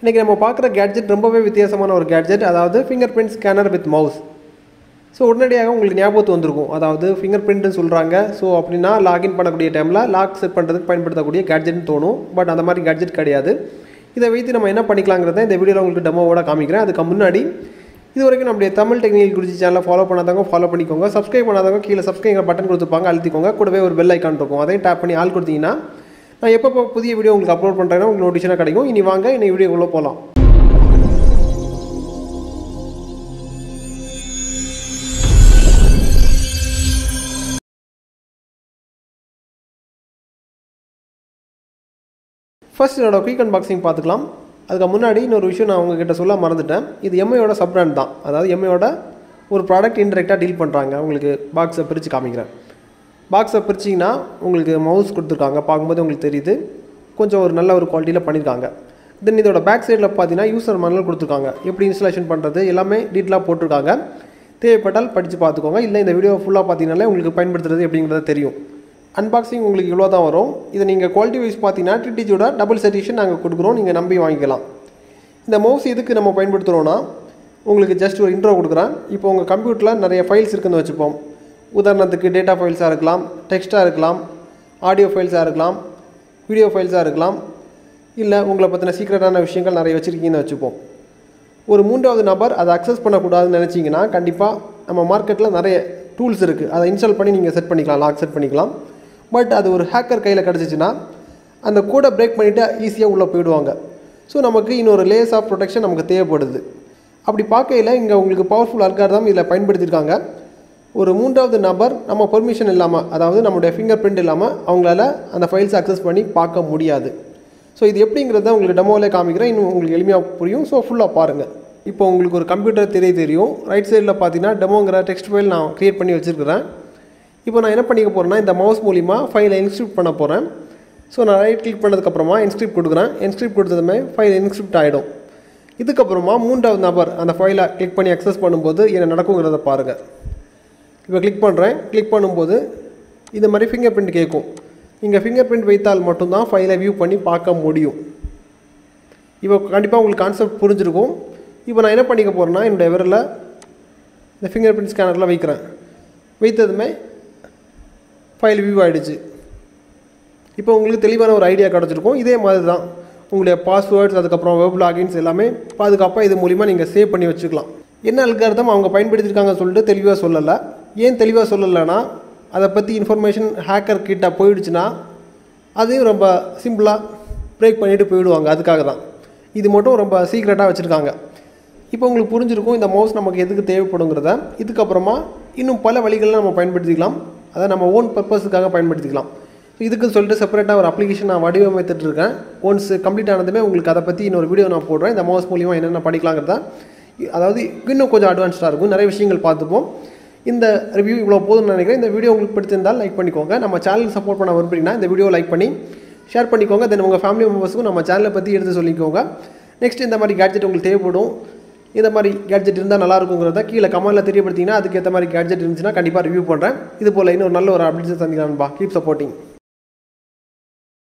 இன்றைக்கி நம்ம பார்க்குற கேட்ஜெட் ரொம்பவே வித்தியாசமான ஒரு கேட்ஜெட் அதாவது finger print scanner with mouse so உடனடியாக உங்களுக்கு ஞாபகத்து வந்திருக்கும் அதாவது ஃபிங்கர் பிரிண்ட்னு சொல்கிறாங்க ஸோ அப்படின்னா லாகின் பண்ணக்கூடிய டைமில் லாக் செட் பண்ணுறதுக்கு பயன்படுத்தக்கூடிய கேட்ஜெட்னு தோணும் பட் அந்த மாதிரி கேட்ஜெட் கிடையாது இதை வைத்து நம்ம என்ன பண்ணிக்கலாங்கிறத இந்த வீடியோவில் உங்களுக்கு டெமோவோட காமிக்கிறேன் அதுக்கு முன்னாடி இது வரைக்கும் நம்முடைய தமிழ் டெக்னிக்கல் குறிச்சி சேனலை ஃபாலோ பண்ணாதவங்க ஃபாலோ பண்ணிக்கோங்க சப்ஸ்கிரைப் பண்ணாதவங்க கீழே சப்ஸ்கிரைப் பட்டன் கொடுத்துருப்பாங்க அழுத்திக்கோங்க கூடவே ஒரு பெல் ஐக்கான் இருக்கும் அதையும் டேப் பண்ணி ஆள் கொடுத்தீங்கன்னா நான் எப்போ புதிய வீடியோ உங்களுக்கு அப்லோட் பண்ணுறேன்னா உங்களுக்கு நோட்டிஷனாக கிடைக்கும் இனி வாங்க இன்னைக்கு வீடியோக்குள்ளே போகலாம் ஃபர்ஸ்ட் என்னோட குயிக் அன்பாக்சிங் பார்த்துக்கலாம் அதுக்கு முன்னாடி இன்னொரு விஷயம் நான் உங்ககிட்ட சொல்ல மறந்துட்டேன் இது எம்ஐயோட சப் பிராண்ட் தான் அதாவது எம்ஐயோட ஒரு ப்ராடக்ட் இன்டெரக்டாக டீல் பண்ணுறாங்க உங்களுக்கு பாக்ஸை பிரித்து காமிக்கிறேன் பாக்ஸை பிரிச்சிங்கன்னா உங்களுக்கு மவுஸ் கொடுத்துருக்காங்க பார்க்கும்போது உங்களுக்கு தெரியுது கொஞ்சம் ஒரு நல்ல ஒரு குவாலிட்டியில் பண்ணியிருக்காங்க தென் இதோட பேக் சைடில் பார்த்தீங்கன்னா யூசர் மனல் கொடுத்துருக்காங்க எப்படி இன்ஸ்டாலேஷன் பண்ணுறது எல்லாமே டீட்டெயிலாக போட்டிருக்காங்க தேவைப்பட்டால் படித்து பார்த்துக்கோங்க இல்லை இந்த வீடியோ ஃபுல்லாக பார்த்தீங்கனாலே உங்களுக்கு பயன்படுத்துறது எப்படிங்கிறது தெரியும் அன்பாக்சிங் உங்களுக்கு இவ்வளோ தான் வரும் இதை நீங்கள் குவாலிட்டி வைஸ் பார்த்தீங்கன்னா டிடிஜியோட டபுள் செட்டிஷன் நாங்கள் கொடுக்குறோம் நீங்கள் நம்பி வாங்கிக்கலாம் இந்த மவுஸ் எதுக்கு நம்ம பயன்படுத்துகிறோன்னா உங்களுக்கு ஜஸ்ட் ஒரு இன்ட்ரோ கொடுக்குறேன் இப்போ உங்கள் கம்ப்யூட்டரில் நிறைய ஃபைல்ஸ் இருக்குன்னு வச்சுப்போம் உதாரணத்துக்கு டேட்டா ஃபைல்ஸாக இருக்கலாம் டெக்ஸ்ட்டாக இருக்கலாம் ஆடியோ ஃபைல்ஸாக இருக்கலாம் வீடியோ ஃபைல்ஸாக இருக்கலாம் இல்லை உங்களை பற்றின சீக்ரெட்டான விஷயங்கள் நிறைய வச்சுருக்கீங்கன்னு வச்சுப்போம் ஒரு மூன்றாவது நபர் அதை அக்சஸ் பண்ணக்கூடாதுன்னு நினச்சிங்கன்னா கண்டிப்பாக நம்ம மார்க்கெட்டில் நிறைய டூல்ஸ் இருக்குது அதை இன்ஸ்டால் பண்ணி நீங்கள் செட் பண்ணிக்கலாம் லாக் செட் பண்ணிக்கலாம் பட் அது ஒரு ஹேக்கர் கையில் கிடச்சிச்சின்னா அந்த கோடை பிரேக் பண்ணிவிட்டு ஈஸியாக உள்ளே போயிடுவாங்க ஸோ நமக்கு இன்னொரு லேஸ் ஆஃப் ப்ரொடெக்ஷன் நமக்கு தேவைப்படுது அப்படி பார்க்கையில் இங்கே உங்களுக்கு பவர்ஃபுல் அல்கார்தம் இதில் பயன்படுத்தியிருக்காங்க ஒரு மூன்றாவது நபர் நம்ம பெர்மிஷன் இல்லாமல் அதாவது நம்மளுடைய ஃபிங்கர் பிரிண்ட் இல்லாமல் அவங்களால அந்த ஃபைல்ஸ் அக்சஸ் பண்ணி பார்க்க முடியாது ஸோ இது எப்படிங்கிறத உங்களுக்கு டெமோவிலே காமிக்கிறேன் இன்னும் உங்களுக்கு எளிமையாக புரியும் ஸோ ஃபுல்லாக பாருங்கள் இப்போ உங்களுக்கு ஒரு கம்ப்யூட்டர் தெரிய தெரியும் ரைட் சைடில் பார்த்தீங்கன்னா டெமோங்கிற டெக்ஸ்ட் ஃபைல் நான் க்ரியேட் பண்ணி வச்சுருக்கிறேன் இப்போ நான் என்ன பண்ணிக்க போகிறேன்னா இந்த மவுஸ் மூலிமா ஃபைலை இன்ஸ்கிரிப்ட் பண்ண போகிறேன் ஸோ நான் ரைட் கிளிக் பண்ணதுக்கப்புறமா இன்ஸ்கிரிப்ட் கொடுக்குறேன் இன்ஸ்கிரிப்ட் கொடுத்ததுமே ஃபைல் இன்ஸ்கிரிப்ட் ஆகிடும் இதுக்கப்புறமா மூன்றாவது நபர் அந்த ஃபைலை கிளிக் பண்ணி அக்சஸ் பண்ணும்போது என்ன நடக்குங்கிறத பாருங்கள் இப்போ கிளிக் பண்ணுறேன் கிளிக் பண்ணும்போது இந்த மாதிரி ஃபிங்கர் பிரிண்ட் கேட்கும் நீங்கள் ஃபிங்கர் பிரிண்ட் வைத்தால் மட்டும்தான் ஃபைலை வியூ பண்ணி பார்க்க முடியும் இப்போ கண்டிப்பாக உங்களுக்கு கான்செப்ட் புரிஞ்சிருக்கும் இப்போ நான் என்ன பண்ணிக்க போகிறேன்னா என்னுடைய விரலில் இந்த ஃபிங்கர் பிரிண்ட் ஸ்கேனரில் வைக்கிறேன் வைத்ததுமே ஃபைல் வியூ ஆகிடுச்சு இப்போ உங்களுக்கு தெளிவான ஒரு ஐடியா கிடச்சிருக்கும் இதே மாதிரி தான் உங்களுடைய பாஸ்வேர்ட்ஸ் அதுக்கப்புறம் வெப் லாகின்ஸ் எல்லாமே பாதுகாப்பாக இது மூலிமா நீங்கள் சேவ் பண்ணி வச்சுக்கலாம் என்ன அல்காரதம் அவங்க பயன்படுத்தியிருக்காங்கன்னு சொல்லிட்டு தெளிவாக சொல்லலை ஏன் தெளிவாக சொல்லலைன்னா அதை பற்றி இன்ஃபர்மேஷன் ஹேக்கர் கிட்ட போயிடுச்சுன்னா அதையும் ரொம்ப சிம்பிளாக பிரேக் பண்ணிவிட்டு போயிடுவாங்க அதுக்காக தான் இது மட்டும் ரொம்ப சீக்ரெட்டாக வச்சுருக்காங்க இப்போ உங்களுக்கு புரிஞ்சிருக்கும் இந்த மவுஸ் நமக்கு எதுக்கு தேவைப்படுங்கிறத இதுக்கப்புறமா இன்னும் பல வழிகளில் நம்ம பயன்படுத்திக்கலாம் அதை நம்ம ஓன் பர்பஸுக்காக பயன்படுத்திக்கலாம் இதுக்கு சொல்லிட்டு செப்பரேட்டாக ஒரு அப்ளிகேஷன் நான் வடிவமைத்துட்டு இருக்கேன் ஒன்ஸ் கம்ப்ளீட் ஆனதுமே உங்களுக்கு அதை பற்றி இன்னொரு வீடியோ நான் போடுறேன் இந்த மவுஸ் மூலியமாக என்னென்ன பண்ணிக்கலாங்கிறத அதாவது இன்னும் கொஞ்சம் அட்வான்ஸ்டாக இருக்கும் நிறைய விஷயங்கள் பார்த்துப்போம் இந்த ரிவ்யூ இவ்வளோ போதும்னு நினைக்கிறேன் இந்த வீடியோ உங்களுக்கு பிடிச்சிருந்தால் லைக் பண்ணிக்கோங்க நம்ம சேனலுக்கு சப்போர்ட் பண்ண விரும்புறீங்கன்னா இந்த வீடியோ லைக் பண்ணி ஷேர் பண்ணிக்கோங்க தென் உங்கள் ஃபேமிலி மெம்பர்ஸுக்கும் நம்ம சேனலை பற்றி எடுத்து சொல்லிக்கோங்க நெக்ஸ்ட் இந்த மாதிரி கேட்ஜெட் உங்களுக்கு தேவைப்படும் இந்த மாதிரி கேட்ஜெட் இருந்தால் நல்லா இருக்குங்கிறத கீழே கமெண்ட்டில் தெரியப்படுத்திங்கன்னா அதுக்கேற்ற மாதிரி கேட்ஜெட் இருந்துச்சுன்னா கண்டிப்பாக ரிவ்யூ பண்ணுறேன் இது போல் இன்னொரு நல்ல ஒரு அப்டேட்ஸ் சந்திக்கலாம் பா கீப் சப்போர்ட்டிங்